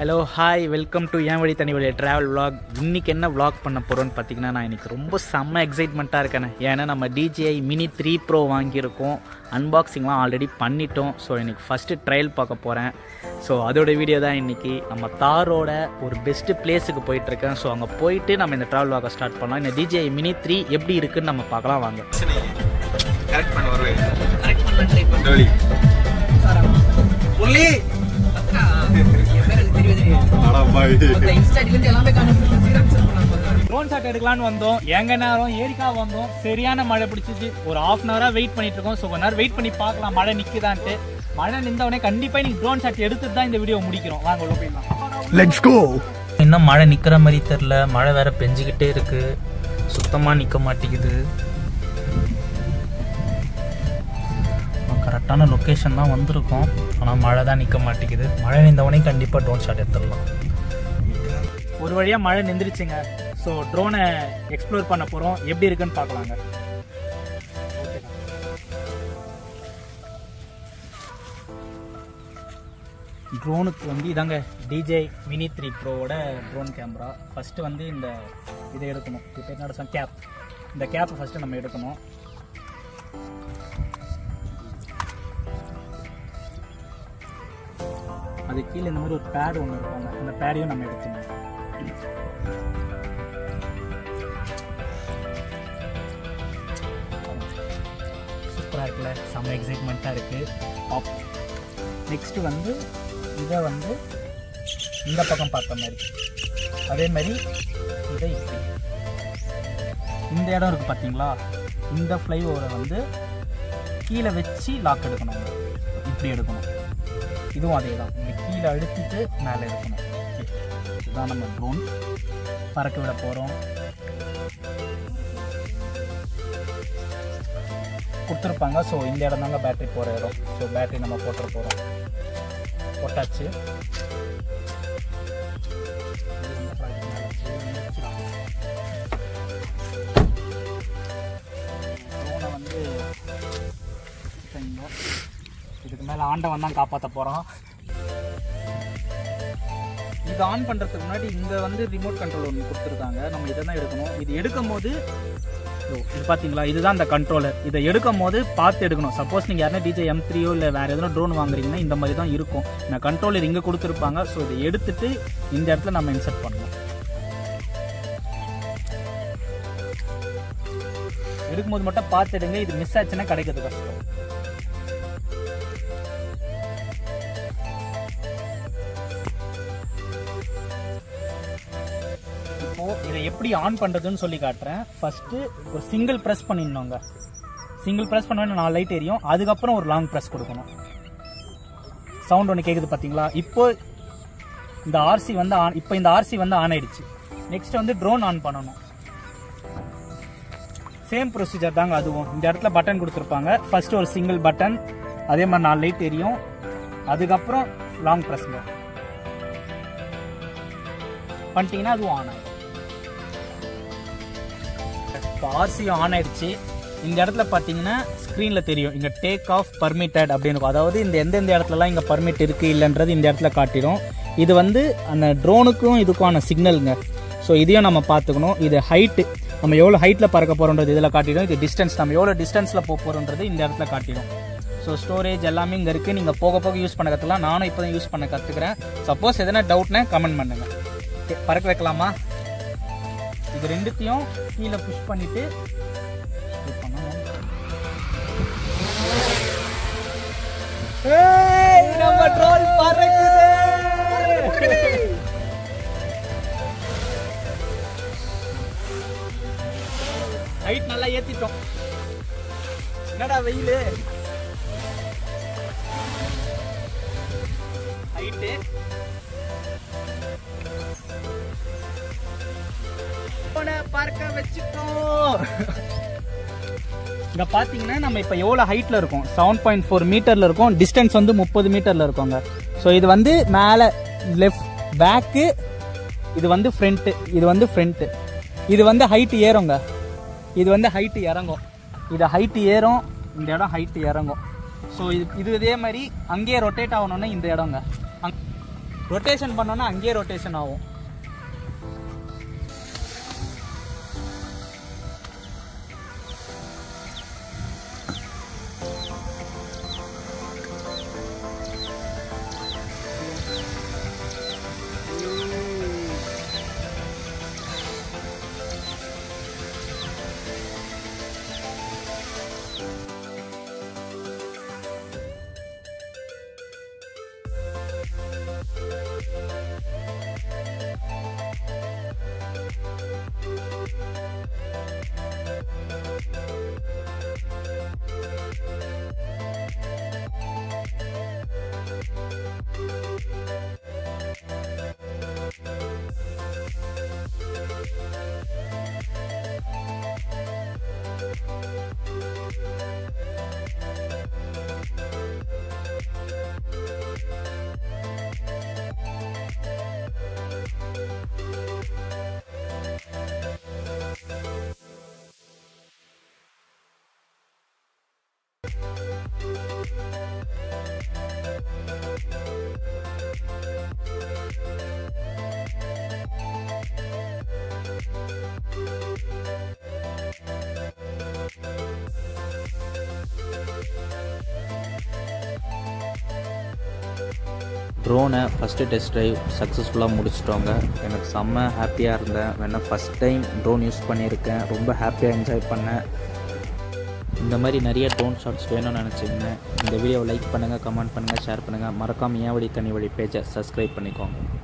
Hello hi welcome to ஏன் வழி தனி வழி ட்ராவல் vlog இன்னைக்கு என்ன vlog பண்ண போகிறோன்னு பார்த்தீங்கன்னா நான் இன்னைக்கு ரொம்ப செம்ம எக்ஸைட்மெண்ட்டாக இருக்கேன் ஏன்னா நம்ம டிஜிஐ மினி த்ரீ ப்ரோ வாங்கியிருக்கோம் அன்பாக்சிங்லாம் ஆல்ரெடி பண்ணிட்டோம் ஸோ இன்னைக்கு ஃபஸ்ட்டு ட்ரையல் பார்க்க போகிறேன் ஸோ அதோட வீடியோ தான் இன்னைக்கு நம்ம தாரோட ஒரு பெஸ்ட்டு பிளேஸுக்கு போயிட்டுருக்கேன் ஸோ அங்கே போயிட்டு நம்ம இந்த ட்ராவல் வாக்க ஸ்டார்ட் பண்ணலாம் இந்த டிஜிஐ மினி த்ரீ எப்படி இருக்குன்னு நம்ம பார்க்கலாம் வாங்க கரெக்ட் பண்ண வருவேன் டோலி புள்ளி அடா பாய் ட்ரோன் ஷாட் எடுக்கலாம்னு வந்தோம் எங்க நேரம் ஏரிக்கா வந்தோம் சரியான மழை பிடிச்சிச்சு ஒரு ஹாஃப் அன் ஹவரா வெயிட் பண்ணிட்டு இருக்கோம் ஸோ கொஞ்ச நேரம் வெயிட் பண்ணி பார்க்கலாம் மழை நிக்குதான்ட்டு மழை நின்ற உடனே கண்டிப்பா நீங்க ட்ரோன் ஷாட் எடுத்துட்டு தான் இந்த வீடியோ முடிக்கிறோம் வாங்க உள்ள போயிடலாம் லெட்ஸ் கோ இன்னும் மழை நிக்கிற மாதிரி தெரியல மழை வேற பெஞ்சுக்கிட்டே இருக்கு சுத்தமா நிக்க மாட்டேங்குது கரெக்டான லொக்கேஷன் தான் வந்திருக்கோம் ஆனால் மழை தான் நிற்க மாட்டேங்குது மழை நின்றவனே கண்டிப்பாக ட்ரோன் ஷாட் எடுத்துடலாம் ஒரு வழியாக மழை நின்றுச்சுங்க ஸோ ட்ரோனை எக்ஸ்ப்ளோர் பண்ண போகிறோம் எப்படி இருக்குன்னு பார்க்கலாங்க ட்ரோனுக்கு வந்து இதாங்க டிஜே மினி த்ரீ ப்ரோவோட ட்ரோன் கேமரா ஃபஸ்ட்டு வந்து இந்த இதை எடுக்கணும் இப்போ என்னோட கேப் இந்த கேப்பை ஃபஸ்ட்டு நம்ம எடுக்கணும் அது கீழே இந்த மாதிரி ஒரு பேட் ஒன்று இருப்பாங்க அந்த பேடையும் நம்ம எடுத்துக்கணும் சூப்பராக இருக்குல்ல செம்ம எக்ஸைட்மெண்ட்டாக இருக்குது ஆப் நெக்ஸ்ட்டு வந்து இதை வந்து இந்த பக்கம் பார்த்த மாதிரி அதே மாதிரி இதை இப்படி இந்த இடம் இருக்குது பார்த்தீங்களா இந்த ஃப்ளைஓவரை வந்து கீழே வச்சு லாக் எடுக்கணும் இப்படி எடுக்கணும் இதுவும் அதே தான் இந்த கீழே அழுத்திட்டு மேலே எடுக்கணும் இதுதான் நம்ம ட்ரோன் பறக்க விட போகிறோம் கொடுத்துருப்பாங்க ஸோ இந்த இடம் தாங்க பேட்டரி போகிற இடம் ஸோ பேட்டரி நம்ம போட்டுற போகிறோம் போட்டாச்சு ட்ரோனை வந்து இங்க இதுக்கு மேலே ஆண்டவன் தான் காப்பாற்ற போகிறோம் இது ஆன் பண்ணுறதுக்கு முன்னாடி இங்கே வந்து ரிமோட் கண்ட்ரோல் ஒன்று கொடுத்துருக்காங்க நம்ம இதை தான் எடுக்கணும் இது எடுக்கும் போது இதோ, இது பார்த்தீங்களா இதுதான் அந்த கண்ட்ரோலர் இதை எடுக்கும் போது பார்த்து எடுக்கணும் சப்போஸ் நீங்கள் யாருன்னா டிஜே எம் த்ரீயோ இல்லை வேறு எதனா ட்ரோன் வாங்குறீங்கன்னா இந்த மாதிரி தான் இருக்கும் இந்த கண்ட்ரோலர் இங்கே கொடுத்துருப்பாங்க ஸோ இதை எடுத்துட்டு இந்த இடத்துல நம்ம இன்சர்ட் பண்ணணும் எடுக்கும்போது மட்டும் பார்த்து எடுங்க இது மிஸ் ஆச்சுன்னா கிடைக்கிறது கஷ்டம் இப்போ இதை எப்படி ஆன் பண்றதுன்னு சொல்லி காட்டுறேன் ஃபர்ஸ்ட் ஒரு சிங்கிள் பிரஸ் பண்ணிடணுங்க சிங்கிள் பிரஸ் பண்ண நாலு லைட் எரியும் அதுக்கப்புறம் ஒரு லாங் பிரஸ் கொடுக்கணும் சவுண்ட் ஒன்று கேட்குது பார்த்தீங்களா இப்போ இந்த ஆர்சி வந்து ஆன் இப்போ இந்த ஆர்சி வந்து ஆன் ஆயிடுச்சு நெக்ஸ்ட் வந்து ட்ரோன் ஆன் பண்ணணும் சேம் ப்ரொசீஜர் தாங்க அதுவும் இந்த இடத்துல பட்டன் கொடுத்துருப்பாங்க ஃபர்ஸ்ட் ஒரு சிங்கிள் பட்டன் அதே மாதிரி நாலு லைட் எரியும் அதுக்கப்புறம் லாங் ப்ரெஸ்ங்க பண்ணிட்டீங்கன்னா அதுவும் ஆன் ஆயிடும் இப்போ ஆர்சி ஆன் ஆயிடுச்சு இந்த இடத்துல பார்த்தீங்கன்னா ஸ்க்ரீனில் தெரியும் இங்கே டேக் ஆஃப் பர்மிட்டட் அப்படின்னு இருக்கும் அதாவது இந்த எந்தெந்த இடத்துலலாம் இங்கே பர்மிட் இருக்குது இல்லைன்றது இந்த இடத்துல காட்டிடும் இது வந்து அந்த ட்ரோனுக்கும் இதுக்கான சிக்னலுங்க ஸோ இதையும் நம்ம பார்த்துக்கணும் இது ஹைட்டு நம்ம எவ்வளோ ஹைட்டில் பறக்க போகிறோன்றது இதில் காட்டிடும் இது டிஸ்டன்ஸ் நம்ம எவ்வளோ டிஸ்டன்ஸில் போக போகிறோன்றது இந்த இடத்துல காட்டிடும் ஸோ ஸ்டோரேஜ் எல்லாமே இங்கே இருக்குது நீங்கள் போக போக யூஸ் பண்ண கற்றுக்கலாம் நானும் இப்போ தான் யூஸ் பண்ண கற்றுக்கிறேன் சப்போஸ் எதனா டவுட்னா கமெண்ட் பண்ணுங்கள் ஓகே, பறக்க வைக்கலாமா இது ரெண்டுத்தையும் கீழே புஷ் பண்ணிட்டு இது பண்ணணும். ஏய், நம்ம drone பறக்குது. ஹைட் நல்லா ஏத்திட்டோம் என்னடா வெயிலு ஹைட்டு போன பார்க்க வச்சுட்டோம் இங்க பாத்தீங்கன்னா நம்ம இப்போ எவ்வளோ ஹைட்ல இருக்கோம் செவன் பாயிண்ட் ஃபோர் மீட்டர்ல இருக்கோம் டிஸ்டன்ஸ் வந்து முப்பது மீட்டர்ல இருக்கோங்க ஸோ இது வந்து மேலே லெஃப்ட் பேக்கு இது வந்து ஃப்ரண்ட்டு இது வந்து ஃப்ரண்ட்டு இது வந்து ஹைட் ஏறுங்க இது வந்து ஹைட் இறங்கும் இது ஹைட் ஏறும் இந்த இடம் ஹைட் இறங்கும் ஸோ இது இது இதே மாதிரி அங்கேயே ரொட்டேட் ஆகணும்னா இந்த இடங்க ரொட்டேஷன் பண்ணோன்னா அங்கேயே ரொட்டேஷன் ஆகும் ட்ரோனை ஃபஸ்ட்டு டெஸ்ட் ட்ரைவ் சக்ஸஸ்ஃபுல்லாக முடிச்சிட்டோங்க எனக்கு செம்ம ஹாப்பியாக இருந்தேன் வேணா ஃபஸ்ட் டைம் ட்ரோன் யூஸ் பண்ணியிருக்கேன் ரொம்ப ஹாப்பியாக என்ஜாய் பண்ணேன் இந்த மாதிரி நிறைய ட்ரோன் ஷாட்ஸ் வேணும்னு நினச்சிங்க இந்த வீடியோவை லைக் பண்ணுங்கள் கமெண்ட் பண்ணுங்கள் ஷேர் பண்ணுங்கள் மறக்காமல் ஏன் வழி தனி வழி பேஜை சப்ஸ்கிரைப் பண்ணிக்கோங்க